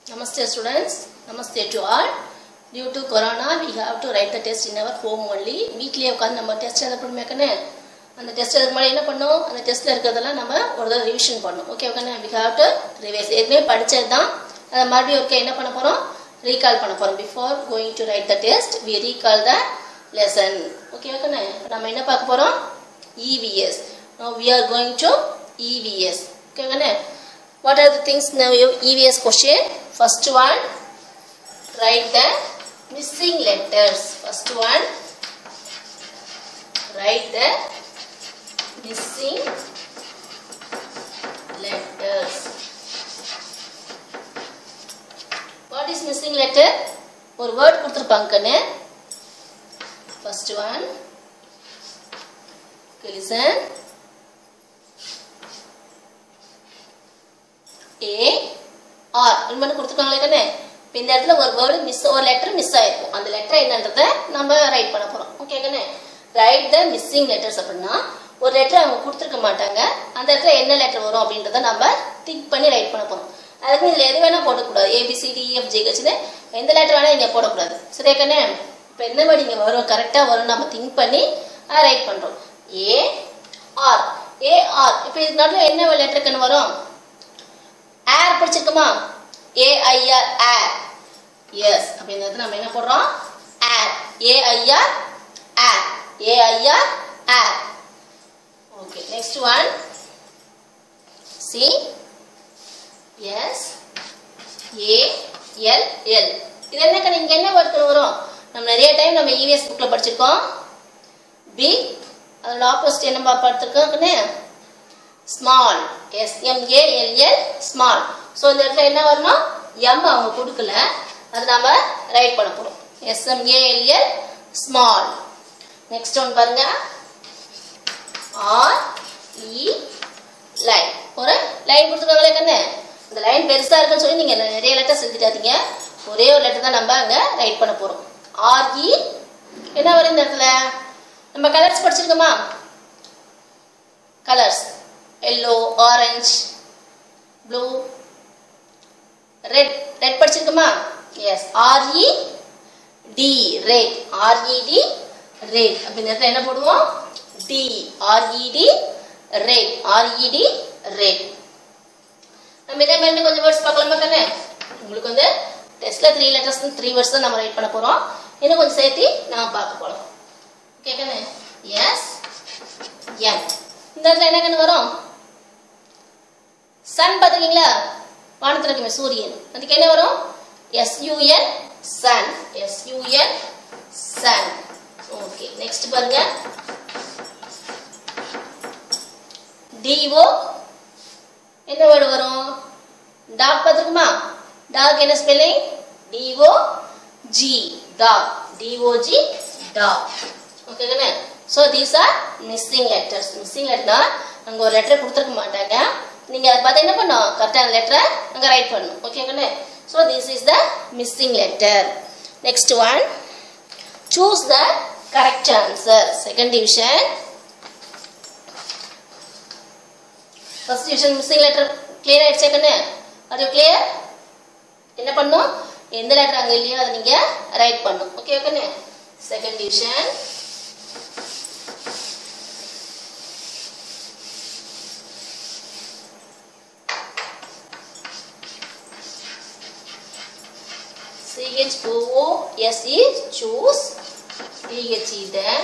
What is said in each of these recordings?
Namaste students. Namaste to all. Due to corona, we have to write the test in our home only. வீட்லயே உட்காந்து நம்ம test எழுத பண்ணுமேக்கண்ணே அந்த test எழுத முன்னாடி என்ன பண்ணோம் அந்த டெஸ்ட்டில் இருக்கிறதெல்லாம் நம்ம ஒரு தடவை ரிவிஷன் பண்ணணும் okay okay we have to revise ஏற்கனவே படித்தது தான் அதை மறுபடியும் ஒருக்க என்ன பண்ண போகிறோம் ரீகால் பண்ண போகிறோம் before going to write the test we recall the lesson okay ஓகேண்ணே நம்ம என்ன பார்க்க போகிறோம் EVS now we are going to EVS okay okay what are the things in the EVS question first one write the missing letters first one write the missing letters what is missing letter ஒரு word கொடுத்துருப்பாங்க கண்ணு first one listen A R மட்டும் கொடுத்துருக்காங்களே தானே இப்போ இந்த இடத்துல ஒரு வேர்டு மிஸ் ஒரு லெட்டர் மிஸ் ஆயிருக்கும் அந்த லெட்டர் என்னன்றதை நம்ம ரைட் பண்ண போகிறோம் ஓகே தானே ரைட் த மிஸ்ஸிங் லெட்டர்ஸ் அப்படின்னா ஒரு லெட்டர் அவங்க கொடுத்துருக்க மாட்டாங்க அந்த இடத்துல என்ன லெட்டர் வரும் அப்படின்றத நம்ம திங்க் பண்ணி ரைட் பண்ண போகிறோம் அதுக்கு இதில் எது வேணால் போடக்கூடாது ஏபிசிடி இஎஃப் ஜிஹெச்னு எந்த லெட்டர் வேணால் இங்கே போடக்கூடாது சரியா கண்ணே இப்போ எந்த மாதிரி இங்கே வரும் கரெக்டாக வரும் நம்ம திங்க் பண்ணி ரைட் பண்ணுறோம் ஏ ஆர் ஏ ஆர் இப்போ இதுக்கு நடுவில் என்ன லெட்டர் கண்ணு வரும் ஏர் படிச்சிருக்கோமா ஏஐஆர் ஏர் எஸ் அப்படின்றது நம்ம என்ன போடுறோம் air A I R air A I R air okay next one C S A L L இது என்ன கண்ணு இங்கே என்ன வேர்டு வரும் நம்ம நிறைய டைம் நம்ம இவிஎஸ் புக்கில் படிச்சிருக்கோம் பிக் அதோட ஆப்போசிட் என்ன பார்த்துருக்கோம் கண்ணு ஸ்மால் எஸ்எம்ஏஎல்எல் ஸ்மால் ஸோ இந்த இடத்துல என்ன வரணும் எம் அவங்க கொடுக்கல அது நம்ம ரைட் பண்ண போகிறோம் எஸ்எம்ஏஎல்எல் ஸ்மால் நெக்ஸ்ட் ஒன் பாருங்க ஆர் இ லைன் ஒரு லைன் கொடுத்துருக்காங்களே கண்ணு இந்த லைன் பெருசாக இருக்குன்னு சொல்லி நீங்கள் நிறைய லெட்டர் செஞ்சுட்டாதீங்க ஒரே ஒரு லெட்டர் தான் நம்ம அங்கே ரைட் பண்ண போகிறோம் ஆர்இ என்ன வரும் இந்த இடத்துல நம்ம கலர்ஸ் படிச்சிருக்கோமா colours yellow orange blue red red படிச்சிருக்கோமா yes R E D red R E D red அப்படின்ற என்ன போடுவோம் D R E D red R E D red நம்ம இதே மாதிரி கொஞ்சம் வேர்ட்ஸ் பார்க்கலாமா கண்ணே உங்களுக்கு வந்து டெஸ்ட்டில் த்ரீ லெட்டர்ஸ் த்ரீ வேர்ட்ஸ் தான் நம்ம ரைட் பண்ண போகிறோம் இன்னும் கொஞ்சம் சேர்த்து நம்ம பார்க்க போகிறோம் ஓகே கண்ணே எஸ் என் இந்த இடத்துல என்ன கண்ணு வரும் சன் பார்த்துருக்கீங்களா வானத்தில் இருக்குமே சூரியன் அதுக்கு என்ன வரும் S U N sun S U N sun okay next பாருங்க டிஓ என்ன வேர்டு வரும் டாக் பார்த்துருக்குமா டாக் என்ன spelling D O G dog D O G dog okay தானே so these are missing letters missing லெட்டர்னா அங்கே ஒரு லெட்டர் கொடுத்துருக்க மாட்டாங்க நீங்கள் அதை பார்த்து என்ன பண்ணணும் கரெக்டான லெட்டரை அங்கே ரைட் பண்ணணும் ஓகே கண்ணு so this is the missing letter next one choose the correct answer second division first division missing letter clear ஆயிடுச்சா கண்ணு அது கிளியர் என்ன பண்ணும் எந்த லெட்டர் அங்கே இல்லையோ அதை நீங்கள் ரைட் பண்ணும் ஓகே கண்ணு second division C-H-O-O-S is choose. T-H-E then.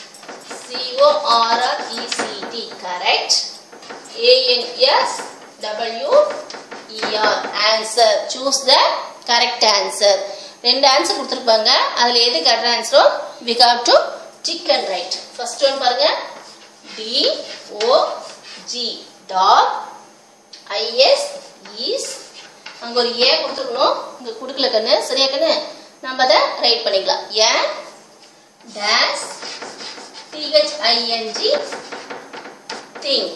C-O-R-R-E-C-T correct. A-N-S-W-E-R answer. Choose the correct answer. ரெண்டு ஆன்சர் கொடுத்துருப்பாங்க அதில் எது கரெக்ட் ஆன்சரோ we have to tick and write first one பாருங்க D O G dog I S is அங்கே ஒரு ஏ கொடுத்துருக்கணும் இங்கே கொடுக்கல கண்ணு சரியா கண்ணு நம்ம அதை ரைட் பண்ணிக்கலாம் ஏன் dash T H I N G thing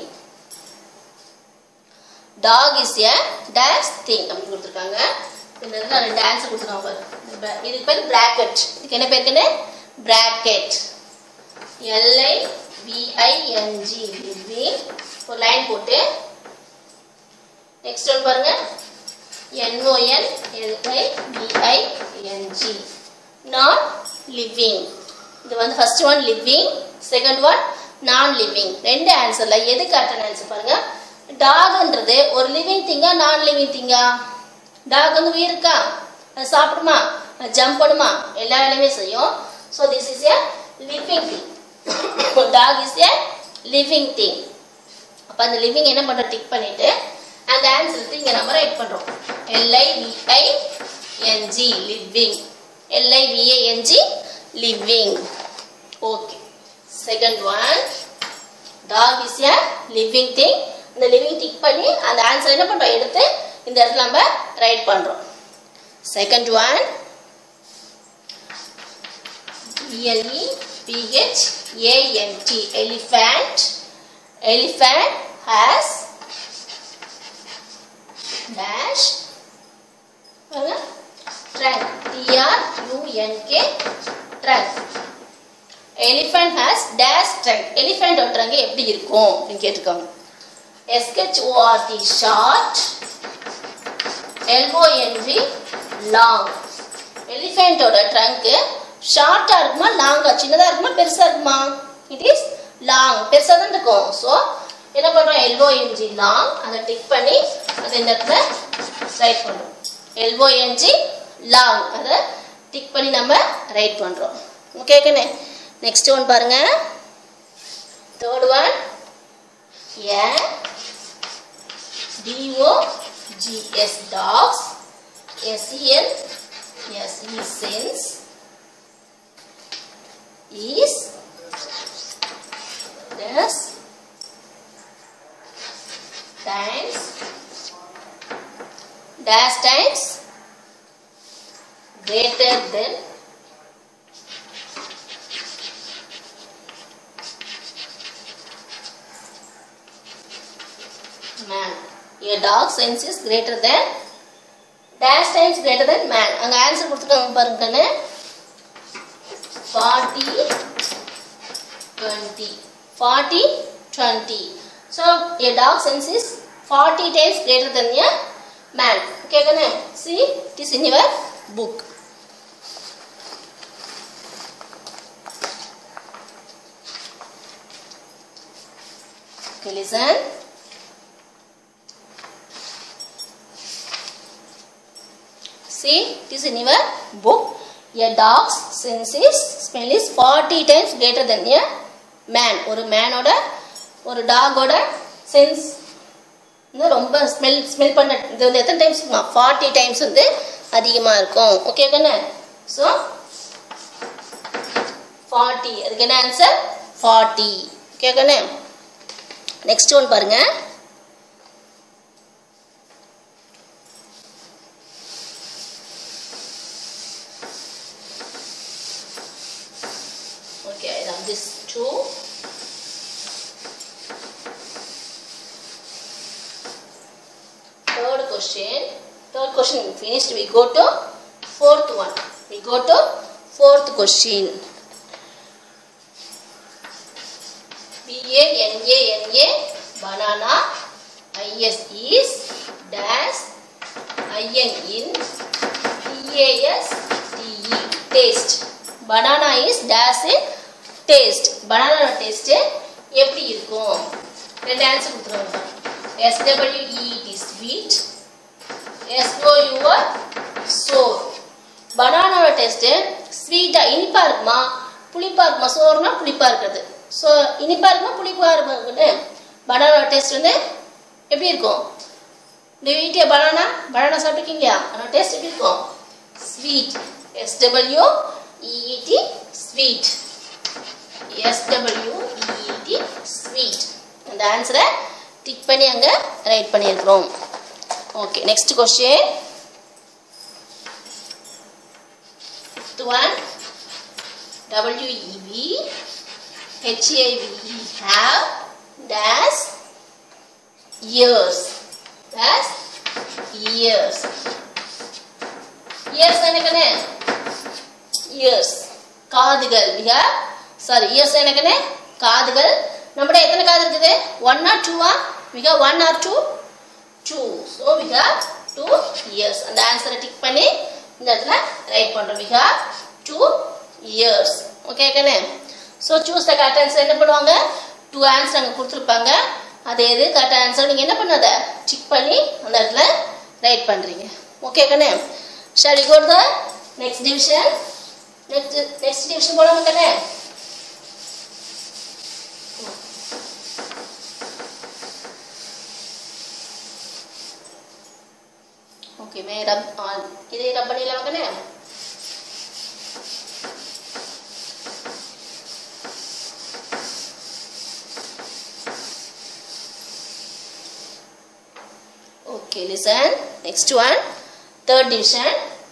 dog is a dash thing அப்படின்னு கொடுத்துருக்காங்க இந்த இடத்துல ரெண்டு ஆன்சர் கொடுத்துருக்காங்க பாரு இதுக்கு பேர் பிராக்கெட் இதுக்கு என்ன பேர் கண்ணு பிராக்கெட் எல்ஐ விஐஎன்ஜி பிட்வீன் ஒரு லைன் போட்டு நெக்ஸ்ட் ஒன் பாருங்க N O N L I B I N G non living இது வந்து first one living second one non living ரெண்டு ஆன்சர்ல எது கரெக்டான ஆன்சர் பாருங்க டாக்ன்றது ஒரு லிவிங் திங்கா நான் லிவிங் திங்கா டாக் வந்து உயிர் இருக்கா அது சாப்பிடுமா அது ஜம்ப் பண்ணுமா எல்லா வேலையுமே செய்யும் so this is a living thing dog is a living thing அப்போ அந்த லிவிங் என்ன பண்ணுறோம் டிக் பண்ணிட்டு அந்த ஆன்சருக்கு இங்கே நம்ம ரைட் பண்ணுறோம் L I V I N G living L I V A N G living okay second one dog is a living thing இந்த லிவிங் டிக் பண்ணி அந்த ஆன்சர் என்ன பண்ணுறோம் எடுத்து இந்த இடத்துல நம்ம ரைட் பண்ணுறோம் second one B L E P H A N T elephant elephant has dash trunk T R U N K trunk elephant has dash trunk elephant ஓட trunk எப்படி இருக்கும் அப்படின்னு கேட்டிருக்காங்க S H O R T short L O N G long elephant ஓட trunk ஷார்ட்டா இருக்குமா லாங்கா சின்னதா இருக்குமா பெருசா இருக்குமா இட் இஸ் லாங் பெருசா தான் இருக்கும் ஸோ என்ன பண்றோம் எல்ஓஎன்ஜி லாங் அதை டிக் பண்ணி அதை இந்த இடத்துல ரைட் பண்றோம் எல்ஓஎன்ஜி லாங் அதை டிக் பண்ணி நம்ம ரைட் பண்றோம் ஓகே கண்ணே நெக்ஸ்ட் ஒன் பாருங்க third one A D O G S dogs S E N S E sense is this times dash times greater than man a dog sense is greater than dash times greater than man அங்க answer கொடுத்துருக்காங்க பாருங்க கண்ணு 40 20 40 20 so a dog sense is 40 times greater than a man okay gonna see it is in your book okay listen see it is in your book a dog's sense is smell is 40 times greater than a man ஒரு மேனோட ஒரு டாகோட sense வந்து ரொம்ப smell smell பண்ண இது வந்து எத்தனை times இருக்குமா forty times வந்து அதிகமாக இருக்கும் ஓகே கண்ணே ஸோ ஃபார்ட்டி அதுக்கு என்ன ஆன்சர் ஃபார்ட்டி ஓகே கண்ணே நெக்ஸ்ட் ஒன் பாருங்க Okay, I have this two. Third question. Third question finished. We go to fourth one. We go to fourth question. B A N A N A banana. I S is dash. I N in T A S T E taste. banana is dash in taste banana taste எப்படி இருக்கும் ரெண்டு answer கொடுத்துருவாங்க S W E T sweet S O U R sour பனானாவோட taste ஸ்வீட்டாக இனிப்பாக இருக்குமா புளிப்பாக இருக்குமா சோறுனா புளிப்பாக இருக்கிறது ஸோ இனிப்பாக இருக்குமா புளிப்பாக இருக்குன்னு பனானாவோட டேஸ்ட் வந்து எப்படி இருக்கும் இந்த வீட்டில் பனானா பனானா சாப்பிட்டுருக்கீங்களா அதோட டேஸ்ட் எப்படி இருக்கும் sweet S W E E T sweet S W E E T sweet அந்த ஆன்சரை டிக் பண்ணி அங்கே ரைட் பண்ணியிருக்கிறோம் okay next question fifth one W E V H A V E have dash ears dash ears ears என்னக்கண்ணே இயர்ஸ் காதுகள் மிக சாரி இயர்ஸ் எனக்குன்னு காதுகள் நம்மகிட்ட எத்தனை காது இருக்குது ஒன் ஆர் டூவா மிக one or two two so மிக டூ இயர்ஸ் அந்த ஆன்சரை டிக் பண்ணி இந்த இடத்துல ரைட் பண்ணுறோம் we have two ears okay கண்ணே so choose the correct answer என்ன பண்ணுவாங்க டூ ஆன்சர் அங்கே கொடுத்துருப்பாங்க அது எது கரெக்ட் ஆன்சர் நீங்கள் என்ன பண்ணாத டிக் பண்ணி அந்த இடத்துல ரைட் பண்ணுறீங்க ஓகே கண்ணே shall we go to the next division next next division போலாமா கண்ணே ओके मैं रब आ, इधर रब बनी लगा ना Okay, listen. Next one, third division.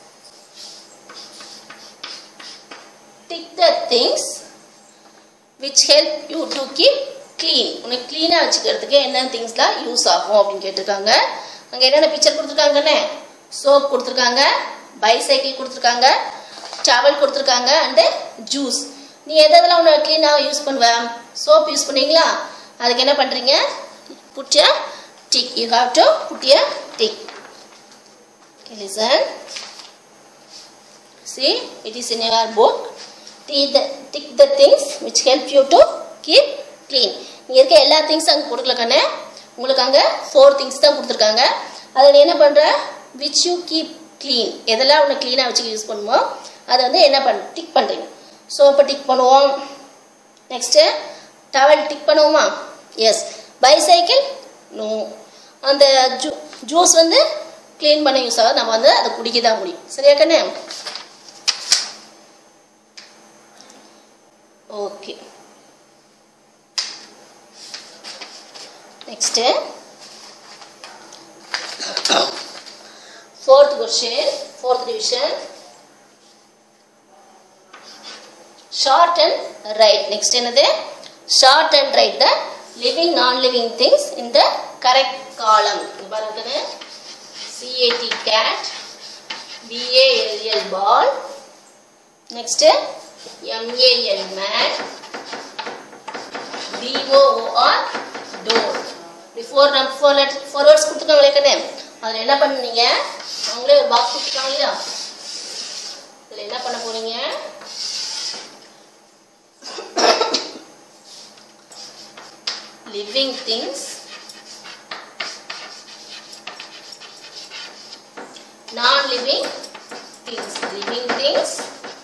Tick the things which help you to keep clean. உனக்கு க்ளீனாக வச்சுக்கிறதுக்கு என்ன திங்ஸ்லாம் யூஸ் ஆகும் அப்படின்னு கேட்டிருக்காங்க அங்கே என்னென்ன பிக்சர் கொடுத்துருக்காங்கன்னு சோப் கொடுத்துருக்காங்க பைசைக்கிள் கொடுத்துருக்காங்க டவல் கொடுத்துருக்காங்க அண்டு ஜூஸ் நீ எது எதெல்லாம் உன்னை க்ளீனாக யூஸ் பண்ணுவேன் சோப் யூஸ் பண்ணுவீங்களா அதுக்கு என்ன பண்ணுறீங்க put a tick you have to put a tick listen see it is in your book tick the, tick the things which help you to keep clean இங்கே இருக்க எல்லா திங்ஸ் அங்கே கொடுக்கல கண்ணே உங்களுக்கு அங்கே ஃபோர் திங்ஸ் தான் கொடுத்துருக்காங்க அதை நீ என்ன பண்ணுற விச் யூ கீப் க்ளீன் எதெல்லாம் உன்னை க்ளீனாக வச்சு யூஸ் பண்ணுமோ அதை வந்து என்ன பண்ண டிக் பண்ணுறீங்க சோப்பை டிக் பண்ணுவோம் நெக்ஸ்ட்டு டவல் டிக் பண்ணுவோமா எஸ் பைசைக்கிள் நோ அந்த ஜூ ஜூஸ் வந்து க்ளீன் பண்ண யூஸ் ஆகும் நம்ம வந்து அதை குடிக்க தான் முடியும் சரியா கண்ணே ஓகே next fourth question fourth division short and write next என்னது short and write the living non living things in the correct column இங்க பாருங்க CAT cat BALL ball next MAN man DOOR door before நம்ம four letter four words கொடுத்துருக்காங்களே கண்ணே அதில் என்ன பண்ணுனீங்க அவங்களே ஒரு பாக்ஸ் கொடுத்துருக்காங்க இல்லையா இதில் என்ன பண்ண போறீங்க living things non living things living things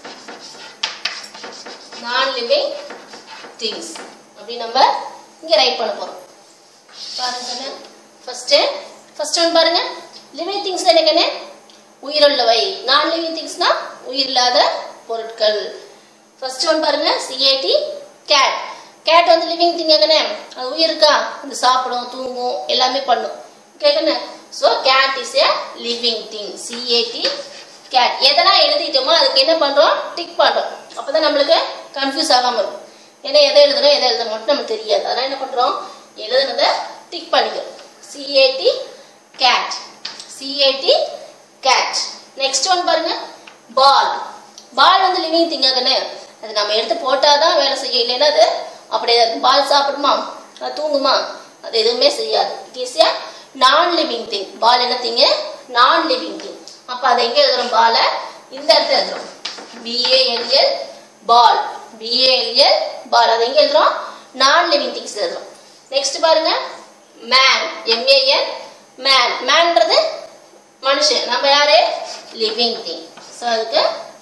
non living things அப்படி நம்ம இங்கே ரைட் பண்ண போகிறோம் பாருங்க ஃபர்ஸ்ட்டு ஃபர்ஸ்ட் ஒன் பாருங்க லிவிங் திங்ஸ் என்னங்கன்னு உயிருள்ளவை நான் லிவிங் திங்ஸ்னா உயிரில்லாத பொருட்கள் ஃபர்ஸ்ட் ஒன் பாருங்க சிஏடி கேட் கேட் வந்து லிவிங் திங் எங்கண்ணே அது உயிர் இருக்கா இந்த சாப்பிடும் தூங்கும் எல்லாமே பண்ணும் கேட்கண்ணே so cat is a living thing C A T cat எதெல்லாம் எழுதிட்டோமோ அதுக்கு என்ன பண்ணுறோம் டிக் பண்ணுறோம் அப்போ தான் நம்மளுக்கு கன்ஃபியூஸ் ஆகாமல் இருக்கும் ஏன்னா எதை எழுதணும் எதை எழுத மட்டும் நமக்கு தெரியாது அதெல்லாம் என்ன பண்ணுறோம் எழுதுனதை டிக் பண்ணிக்கிறோம் C A T cat C A T cat next one பாருங்க பால் பால் வந்து லிவிங் திங்க கண்ணு அது நம்ம எடுத்து போட்டால் தான் வேலை செய்யும் இல்லைன்னா அது அப்படியே தான் இருக்கும் பால் சாப்பிடுமா அது தூங்குமா அது எதுவுமே செய்யாது இட் இஸ் ஏ நான் லிவிங் திங் பால் என்ன திங்க நான் லிவிங் திங் அப்போ அதை எங்கே எழுதுறோம் பாலை இந்த இடத்துல எழுதுறோம் பிஏஎல்எல் பால் பிஏஎல்எல் பால் அதை எங்கே எழுதுறோம் நான் லிவிங் திங்ஸ் எழுதுறோம் நெக்ஸ்ட் பாருங்க மேன் எம்ஏஎன் மேன் மேன்றது மனுஷன் நம்ம யாரு லிவிங் திங் ஸோ அதுக்கு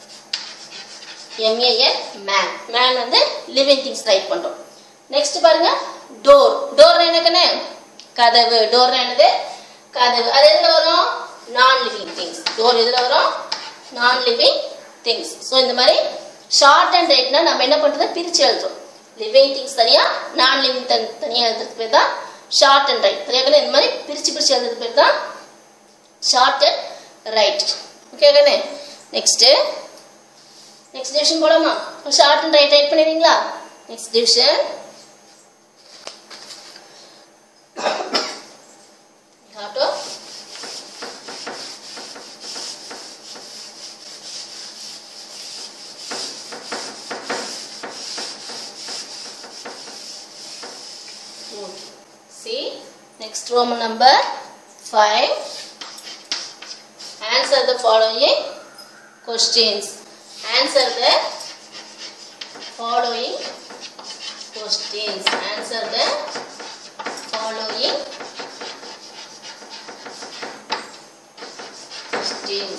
எம்ஏஎன் மேன் மேன் வந்து லிவிங் திங்ஸ் ரைட் பண்ணுறோம் நெக்ஸ்ட் பாருங்க டோர் டோர் என்னக்குன்னு கதவு டோர் என்னது கதவு அது எதில் வரும் நான் லிவிங் திங்ஸ் டோர் எதில் வரும் நான் லிவிங் திங்ஸ் ஸோ இந்த மாதிரி ஷார்ட் அண்ட் ரைட்னா நம்ம என்ன பண்ணுறது பிரித்து எழுதுறோம் லிவிங் திங்ஸ் தனியாக நான் லிவிங் தன் தனியாக எழுதுறதுக்கு பேர் தான் ஷார்ட் அண்ட் ரைட் சரியாக இந்த மாதிரி பிரித்து பிரித்து எழுதுறதுக்கு பேர் தான் ஷார்ட் அண்ட் ரைட் ஓகே கண்ணே நெக்ஸ்ட்டு நெக்ஸ்ட் டிவிஷன் போலாமா ஷார்ட் அண்ட் ரைட் ரைட் பண்ணிடுறீங்களா next division auto See, next Roman number 5. answer the following questions answer the following questions answer the following questions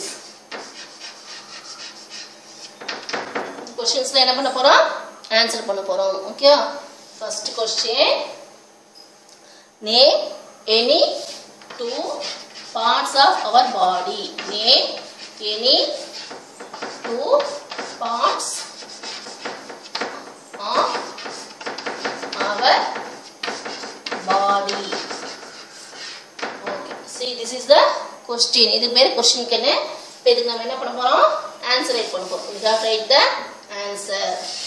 கொஸ்டின்ஸ்ல என்ன பண்ண போறோம் ஆன்சர் பண்ண போறோம் okay first question name any two parts of our body name any two parts of our body okay see this is the question இது பேர் கொஸ்டினுக்குன்னு இப்போ இதுக்கு நம்ம என்ன பண்ண போறோம் ஆன்சர் ரைட் பண்ண போறோம் we have to write the answer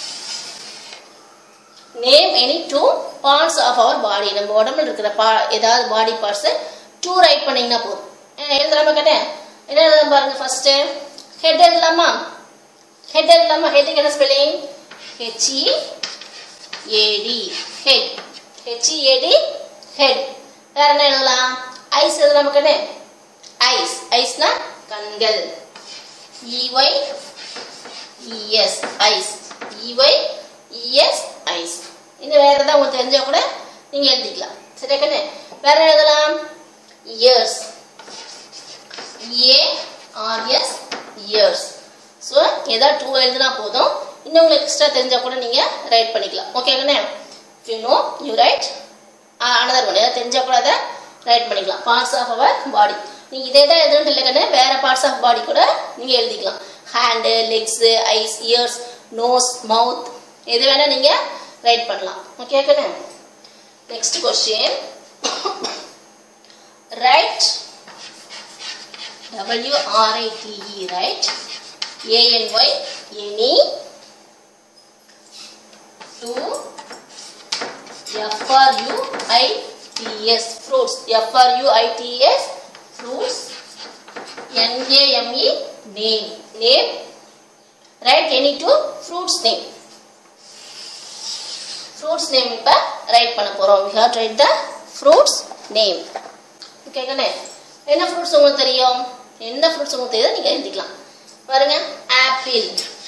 name any two parts of our body நம்ம உடம்புல இருக்கிற பா ஏதாவது பாடி பார்ட்ஸை டூ ரைட் பண்ணீங்கன்னா போதும் என்ன எழுதலாமா கேட்டேன் என்ன எழுதலாம் பாருங்க ஃபர்ஸ்ட் ஹெட் எழுதலாமா ஹெட் எழுதலாமா ஹெட்டுக்கு என்ன spelling H E A D head H E A D head வேற என்ன எழுதலாம் ஐஸ் எழுதலாமா கண்ணே ஐஸ் ஐஸ்னா கண்கள் E Y E S eyes E Y E S eyes இன்னும் வேற ஏதாவது உங்களுக்கு தெரிஞ்சா கூட நீங்க எழுதிக்கலாம் சரியா கண்ணே வேற என்ன எழுதலாம் இயர்ஸ் ஏஆர்எஸ் இயர்ஸ் ஸோ ஏதாவது டூ எழுதினா போதும் இன்னும் உங்களுக்கு எக்ஸ்ட்ரா தெரிஞ்சால் கூட நீங்கள் ரைட் பண்ணிக்கலாம் ஓகே கண்ணே you know you write another one ஏதாவது தெரிஞ்சால் கூட அதை ரைட் பண்ணிக்கலாம் பார்ட்ஸ் ஆஃப் அவர் பாடி நீங்கள் இதே தான் எழுதணும் இல்லை கண்ணே வேறு பார்ட்ஸ் ஆஃப் பாடி கூட நீங்கள் எழுதிக்கலாம் hand legs eyes ears nose mouth எது வேணால் நீங்கள் ரைட் பண்ணலாம் ஓகே கண்ணே next question write W R I T E right A N Y any two F R U I T S fruits F R U I T S fruits N A M E name name write any two fruits name fruits name இப்ப write பண்ண போறோம் we have to write the fruits name okay கண்ணே என்ன fruits உங்களுக்கு தெரியும் எந்த fruits உங்களுக்கு தெரியுதோ நீங்கள் எழுதிக்கலாம் பாருங்க apple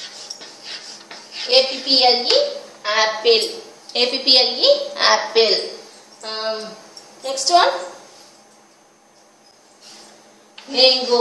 A P P L E apple A P P L E apple next one mango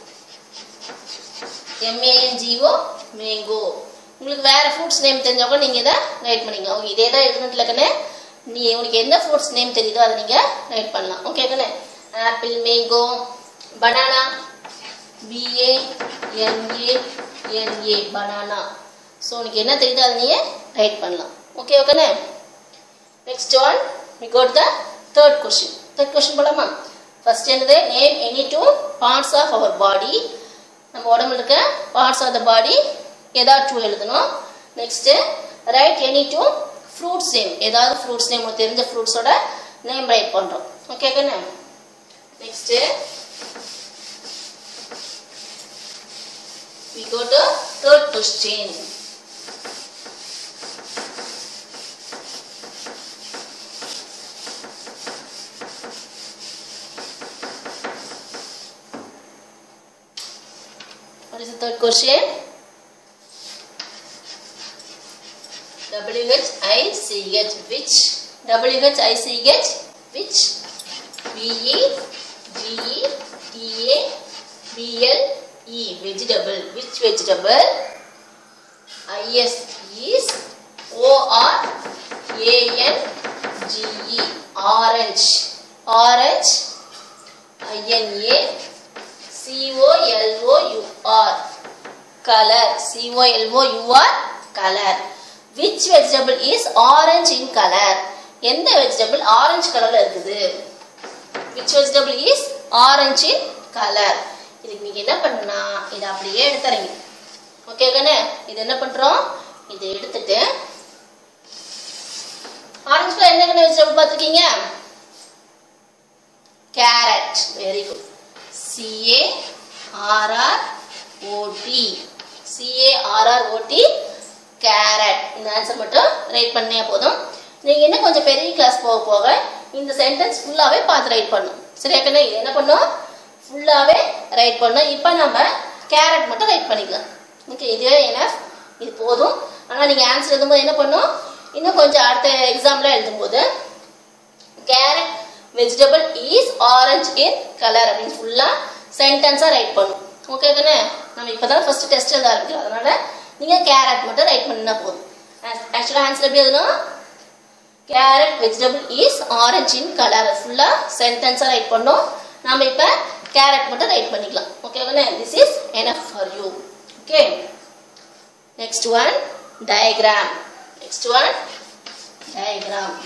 M A N G O mango உங்களுக்கு வேற ஃப்ரூட்ஸ் நேம் தெரிஞ்சா கூட நீங்கள் இதை ரைட் பண்ணிக்கலாம் ஓகே இதே தான் எழுதணும் இல்லைக்கண்ணே நீ உங்களுக்கு எந்த ஃப்ரூட்ஸ் நேம் தெரியுதோ அதை நீங்கள் ரைட் பண்ணலாம் ஓகே கண்ணே apple mango banana B A N A N A banana so உனக்கு என்ன தெரியுதோ அதை நீ ரைட் பண்ணலாம் ஓகே ஓகேண்ணே next one we got the third question third question போலாமா ஃபர்ஸ்ட் என்னது name any two parts of our body நம்ம உடம்புல இருக்க பார்ட்ஸ் ஆஃப் த பாடி ஏதாவது டூ எழுதணும் next write any two fruits name ஏதாவது ஃப்ரூட்ஸ் நேம் உங்களுக்கு தெரிஞ்ச ஃப்ரூட்ஸோட நேம் ரைட் பண்ணுறோம் ஓகே ஓகேண்ணே Next, we go to third question. What is the third question? W-H-I-C-H, which? W-H-I-C-H, which? B-E G-E, T-A, B-L-E, vegetable. Which vegetable? I-S is O-R-A-N-G-E, orange. Orange, I-N-A, C-O-L-O-U-R, color. C-O-L-O-U-R, color. Which vegetable is orange in color? எந்த vegetable orange கலர்ல இருக்குது which vegetable is orange in color இதுக்கு நீங்க என்ன பண்ணா இதை அப்படியே எடுத்துறீங்க okay கண்ணே இது என்ன பண்றோம் இதை எடுத்துட்டு ஆரஞ்சு கலர் என்ன கண்ணே வெஜிடபிள் பார்த்துருக்கீங்க carrot very good C A R R O T C A R R O T carrot இந்த ஆன்சர் மட்டும் ரைட் பண்ணே போதும் நீங்க இன்னும் கொஞ்சம் பெரிய கிளாஸ் போக போக இந்த சென்டென்ஸ் ஃபுல்லாகவே பார்த்து ரைட் பண்ணும் சரியா கண்ணே இது என்ன பண்ணும் ஃபுல்லாகவே ரைட் பண்ணோம் இப்போ நம்ம கேரட் மட்டும் ரைட் பண்ணிக்கலாம் ஓகே இதுவே எனஃப் இது போதும் ஆனால் நீங்கள் ஆன்சர் எழுதும்போது என்ன பண்ணும் இன்னும் கொஞ்சம் அடுத்த எக்ஸாம்லாம் எழுதும்போது carrot vegetable is orange in colour அப்படின்னு ஃபுல்லாக சென்டென்ஸாக ரைட் பண்ணும் ஓகே தானே நம்ம இப்போ தான் ஃபஸ்ட்டு டெஸ்ட் எழுத ஆரம்பிக்கிறோம் அதனால நீங்கள் கேரட் மட்டும் ரைட் பண்ணினா போதும் ஆக்சுவலாக ஆன்சர் எப்படி எழுதணும் carrot vegetable is orange in colour ஃபுல்லாக சென்டென்ஸாக ரைட் பண்ணோம் நம்ம இப்போ கேரட் மட்டும் ரைட் பண்ணிக்கலாம் ஓகே தானே this is enough for you okay next one diagram next one diagram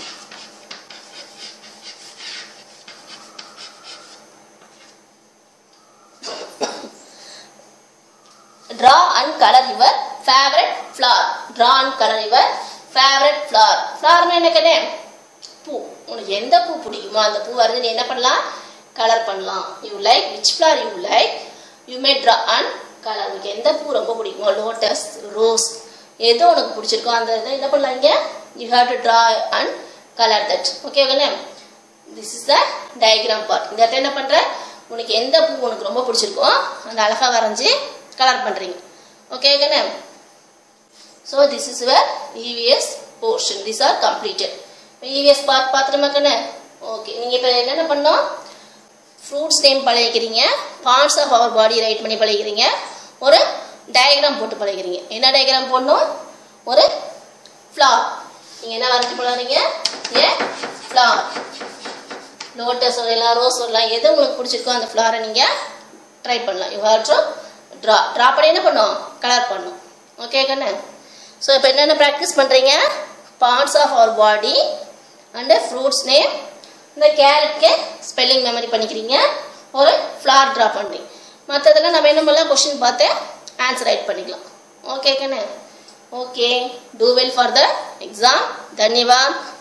draw and color your favorite flower draw and color your favorite flower flowerனா என்ன கண்ணே பூ உனக்கு எந்த பூ பிடிக்குமோ அந்த பூ வரைஞ்சு நீ என்ன பண்ணலாம் கலர் பண்ணலாம் you like which flower you like you may draw and colour உனக்கு எந்த பூ ரொம்ப பிடிக்குமோ லோட்டஸ் ரோஸ் எது உனக்கு பிடிச்சிருக்கோ அந்த இதை என்ன பண்ணலாம் இங்கே you have to draw and colour that okay கண்ணே this is the diagram part இந்த இடத்துல என்ன பண்ணுற உனக்கு எந்த பூ உனக்கு ரொம்ப பிடிச்சிருக்கோ அந்த அழகாக வரைஞ்சி கலர் பண்ணுறீங்க ஓகே கண்ணே so this is your EVS portion this are completed EVS part பார்த்துருமா கண்ணே ஓகே நீங்கள் இப்போ என்னென்ன பண்ணோம் ஃப்ரூட்ஸ் நேம் பழகிக்கிறீங்க parts of our body write பண்ணி பழகிக்கிறீங்க ஒரு டயக்ராம் போட்டு பழகிக்கிறீங்க என்ன டயக்ராம் போடணும் ஒரு ஃப்ளார் நீங்கள் என்ன வரைஞ்சி போடாதீங்க ஏ ஃப்ளார் லோட்டஸ் வரலாம் ரோஸ் வரலாம் எது உங்களுக்கு பிடிச்சிருக்கோ அந்த ஃப்ளாரை நீங்கள் ட்ரை பண்ணலாம் you have to draw draw பண்ணி என்ன பண்ணும் கலர் பண்ணும் ஓகே கண்ணு ஸோ இப்போ என்னென்ன ப்ராக்டிஸ் பண்ணுறீங்க parts of our body and fruits name இந்த கேரட்க்கு ஸ்பெல்லிங் மெமரி பண்ணிக்கிறீங்க ஒரு ஃப்ளார் ட்ரா பண்ணுறீங்க மற்றதெல்லாம் நம்ம என்ன பண்ணலாம் கொஷின் பார்த்து ஆன்சர் ரைட் பண்ணிக்கலாம் ஓகே கண்ணு okay do well for the exam தன்யவாத்